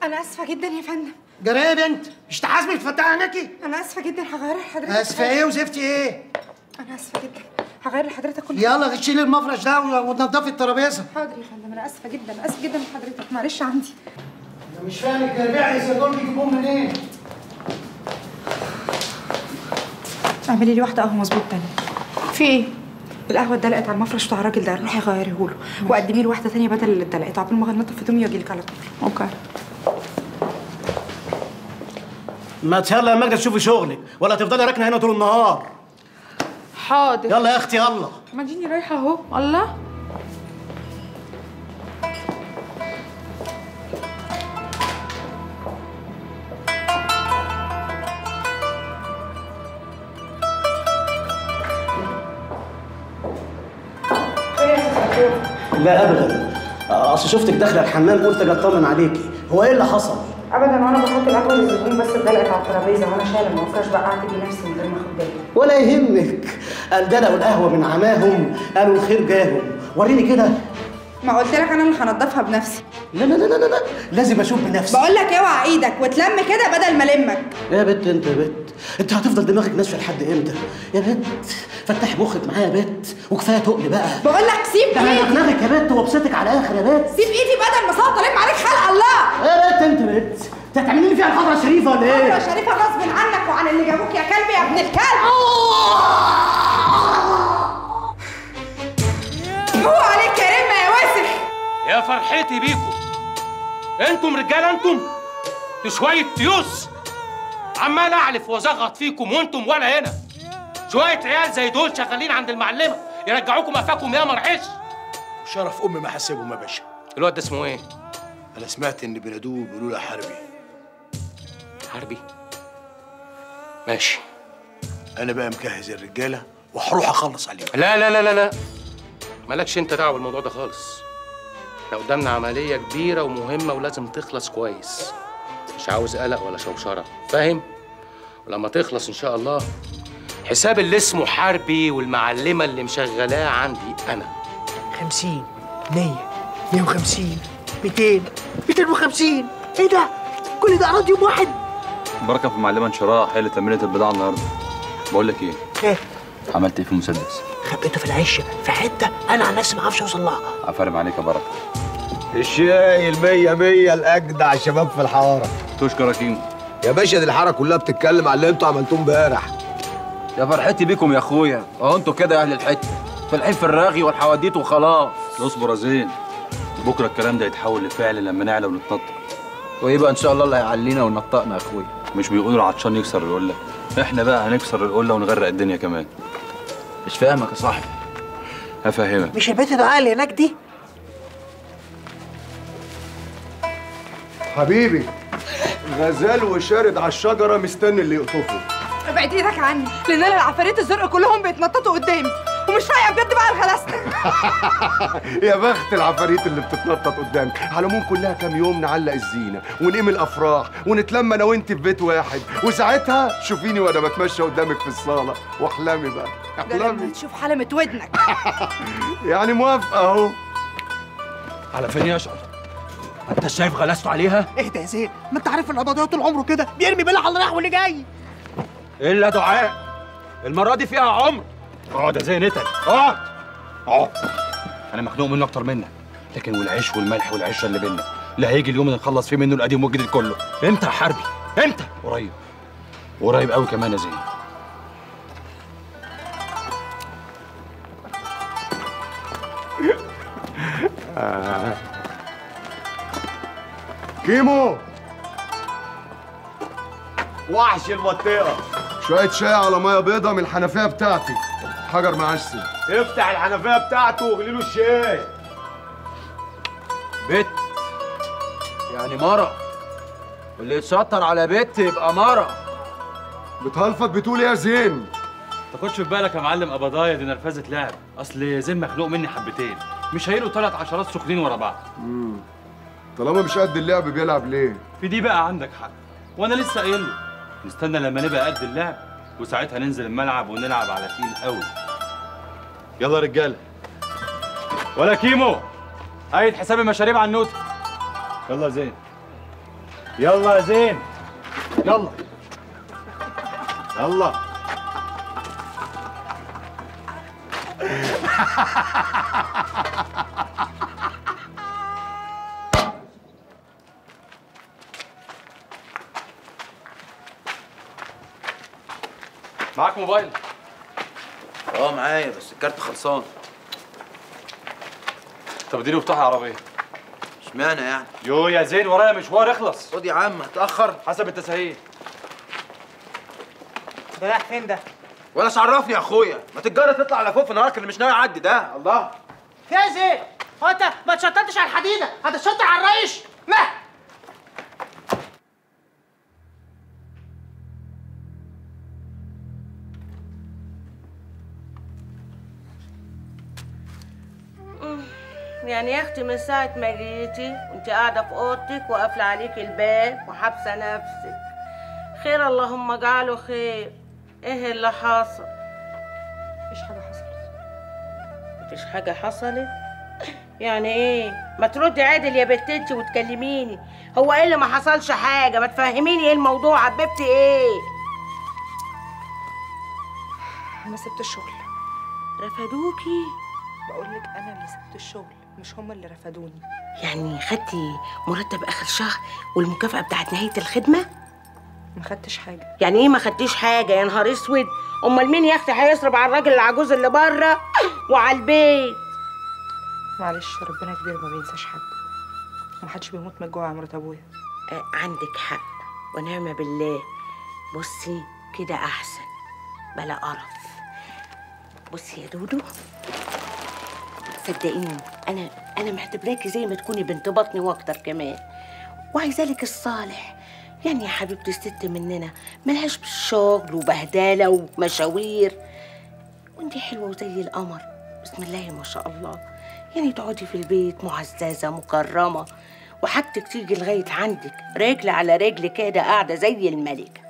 انا اسفه جدا يا فندم جرى ايه يا بنت مش تحاسبي تفتحي عينيكي انا اسفه جدا هغير لحضرتك اسفه ايه وزفتي ايه انا اسفه جدا هغير لحضرتك كل يلا شيلي المفرش ده وتنضفي الترابيزه حاضر يا فندم انا اسفه جدا اسفه جدا لحضرتك معلش عندي انا مش فاهم الجربيع يا دول بيجيبوهم منين اعملي لي واحده قهوه مظبوط تانية في ايه القهوه اتدلقت على المفرش بتاع الراجل ده روحي غيريه له وقدمي له واحده تانية بدل اللي اتدلقت عقبال ما انضف هدومي واجي لك على طول اوكي ما يلا يا ماجدة تشوفي شغلك ولا تفضلي راكنه هنا طول النهار حاضر يلا يا اختي يلا ما اديني رايحه اهو الله لا ابدا اصل شفتك داخله الحمام قلت اجي اطمن عليكي هو ايه اللي حصل ابدا وانا بحط القهوه للزبون بس اتدلقت على الترابيزه وانا شايله المفرش بقعت بيه نفسي من غير ما اخد بالي ولا يهمك قال دلقوا القهوه من عماهم قالوا الخير جاهم وريني كده ما قلت لك انا اللي هنضفها بنفسي لا لا لا لا لا لازم اشوف بنفسي بقول لك اوعى ايدك وتلم كده بدل ما المك يا بت انت يا بت انت هتفضل دماغك ناشفه لحد امتى يا بت فتحي مخك معايا يا بت وكفايه تقل بقى بقول لك سيب ده انا ايدي دماغك يا بت وبسطك على الاخر يا بت سيب ايدي بدل ما صوت الم عليك خلق الله يا بت انت يا بت انت هتعملي لي فيها الحضره الشريفه ولا يا ايه؟ شريفه غصب عنك وعن اللي جابوك يا كلب يا ابن الكلب هو عليك يا رمه يا وسخ يا فرحتي بيكم انتم رجاله انتم دي شويه تيوس عمال اعلف وازغط فيكم وانتم ولا هنا شويه عيال زي دول شغالين عند المعلمه يرجعوكم قفاكم يا مرعش شرف امي ما حسبهم يا باشا الواد ده اسمه ايه انا سمعت ان بينادوه بيقولوا له حربي حربي ماشي انا بقى مجهز الرجاله وهروح اخلص عليهم لا لا لا لا لا مالكش انت دعوه بالموضوع ده خالص احنا قدامنا عمليه كبيره ومهمه ولازم تخلص كويس مش عاوز قلق ولا شوشره فاهم ولما تخلص ان شاء الله حساب اللي اسمه حربي والمعلمه اللي مشغلاه عندي انا 50 100 150 200 250 ايه ده؟ كل ده عرض يوم واحد بركه في المعلمه انشراح هي اللي تمرينت البضاعه النهارده بقول لك ايه ايه عملت ايه في المسدس خبيته في العشه في حته انا عن نفسي ما اعرفش اوصل لها عفارم عليك يا بركه الشاي المية مية الأجدع شباب في الحارة تشكر يا كيمو يا باشا دي الحارة كلها بتتكلم على اللي انتوا عملتوه امبارح يا فرحتي بيكم يا اخويا اهو انتوا كده يا اهل الحته فالحين في الرغي والحواديت وخلاص اصبر يا زين بكره الكلام ده يتحول لفعل لما نعلى ونتنطط وايه بقى ان شاء الله اللي هيعلينا ونطقنا يا اخويا مش بيقولوا العطشان يكسر القله احنا بقى هنكسر القله ونغرق الدنيا كمان مش فاهمك يا صاحبي هفهمك مش البيت الدعاء اللي هناك دي حبيبي غزال وشارد على الشجرة مستني اللي يقطفه ابعد ايدك عني لان انا العفاريت الزرق كلهم بيتنططوا قدامي ومش فايقه بجد بقى الغلاسه يا بخت العفاريت اللي بتتنطط قدامك على العموم كلها كام يوم نعلق الزينة ونقيم الأفراح ونتلم أنا وأنت في بيت واحد وساعتها شوفيني وأنا بتمشى قدامك في الصالة واحلمي بقى ده لما احلمي تشوف حلمة ودنك يعني موافقة أهو على فين يشعر انت شايف غلاسته عليها اهدى يا زين ما انت عارف ان القضايا طول عمره كده بيرمي بلا على اللي رايح واللي جاي الا دعاء المره دي فيها عمر اقعد يا زين اتقل اقعد اقعد انا مخنوق منه اكتر منك لكن والعيش والملح والعشره اللي بينا اللي هيجي اليوم اللي نخلص فيه منه القديم والجديد كله امتى يا حربي امتى قريب قريب قوي كمان يا زين كيمو وحش المنطقة شوية شاي على مية بيضة من الحنفية بتاعتي حجر معسل افتح الحنفيه بتاعته واغلي له الشاي بت يعني مرة اللي يتشطر على بت يبقى مرة بتهلفط بتقول ايه يا زين تاخدش في بالك يا معلم قبضايا دي نرفزه لعب اصل زين مخلوق مني حبتين مش هيلقوا ثلاث عشرات سخنين ورا بعض طالما مش قد اللعب بيلعب ليه في دي بقى عندك حق وانا لسه قايل له نستنى لما نبقى قد اللعب وساعتها ننزل الملعب ونلعب على تقيل قوي يلا يا رجاله ولا كيمو قايد حساب المشاريب على النوت يلا يا زين يلا يا زين يلا يلا معاك موبايل اه معايا بس الكارت خلصان طب اديني مفتاح العربيه اشمعنى يعني يو يا زين ورايا مشوار اخلص خد يا عم هتاخر حسب التسهيل ده رايح فين ده؟ ولا عرفني يا اخويا ما تتجرى تطلع على فوق في نهارك اللي مش ناوي يعدي ده الله في يا زين هو انت ما تشطرتش على الحديده هتشطر على الريش ما يعني يا اختي من ساعة ما جيتي وانت قاعدة في اوضتك وقافلة عليك الباب وحابسة نفسك خير اللهم اجعله خير ايه اللي حصل؟ مفيش حاجه حصلت مفيش حاجة حصلت؟ يعني ايه؟ ما تردي عادل يا بنت انت وتكلميني هو ايه اللي ما حصلش حاجة؟ ما تفهميني ايه الموضوع حبيبتي ايه؟ انا سبت الشغل رفدوكي؟ بقول لك انا اللي سبت الشغل مش هم اللي رفضوني يعني خدتي مرتب اخر شهر والمكافأة بتاعت نهاية الخدمة؟ ما خدتش حاجه يعني ايه ما خدتيش حاجه يا نهار اسود امال مين يا اختي هيصرف على الراجل العجوز اللي بره وعلى البيت معلش ربنا كبير ما بينساش حد ومحدش بيموت من الجوع يا مرات ابويا آه عندك حق ونعم بالله بصي كده احسن بلا قرف بصي يا دودو صدقيني انا انا معتبراكي زي ما تكوني بنت بطني واكتر كمان وعايزالك الصالح يعني يا حبيبتي الست مننا ملهاش بالشغل وبهدله ومشاوير وانتي حلوه وزي القمر بسم الله ما شاء الله يعني تقعدي في البيت معززه مكرمه وحاجتك تيجي لغايه عندك رجل على رجل كده قاعده زي الملكه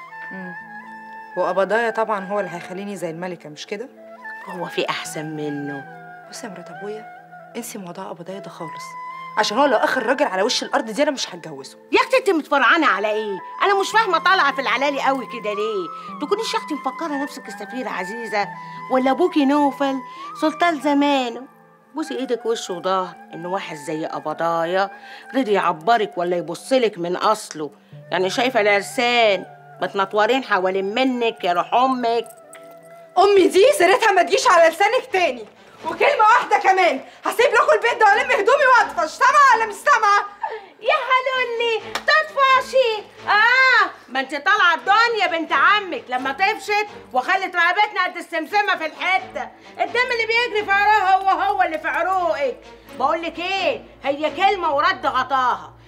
وقبضايا طبعا هو اللي هيخليني زي الملكه مش كده هو في احسن منه بصي يا مرات ابويا انسي موضوع قبضايا ده خالص عشان هو لو اخر راجل على وش الارض دي انا مش هتجوزه يا اختي انت متفرعانه على ايه انا مش فاهمه طالعه في العلالي قوي كده ليه تكونيش يا اختي مفكره نفسك السفيره عزيزه ولا ابوكي نوفل سلطان زمان بوسي ايدك وش وظهر ان واحد زي قبضايا رضي يعبرك ولا يبصلك من اصله يعني شايفه العرسان متنطورين حوالين منك يا روح امك امي دي سيرتها ما تجيش على لسانك تاني وكلمه واحده كمان هسيب لكم البيت ده والم هدومي واطفش سامعه ولا مش سامعه يا حلولي تطفشي اه ما انت طالعه الدنيا بنت عمك لما طفشت وخلت رقبتنا قد السمسمه في الحته الدم اللي بيجري في عروقها هو هو اللي في عروقك بقول لك ايه هي كلمه ورد غطاها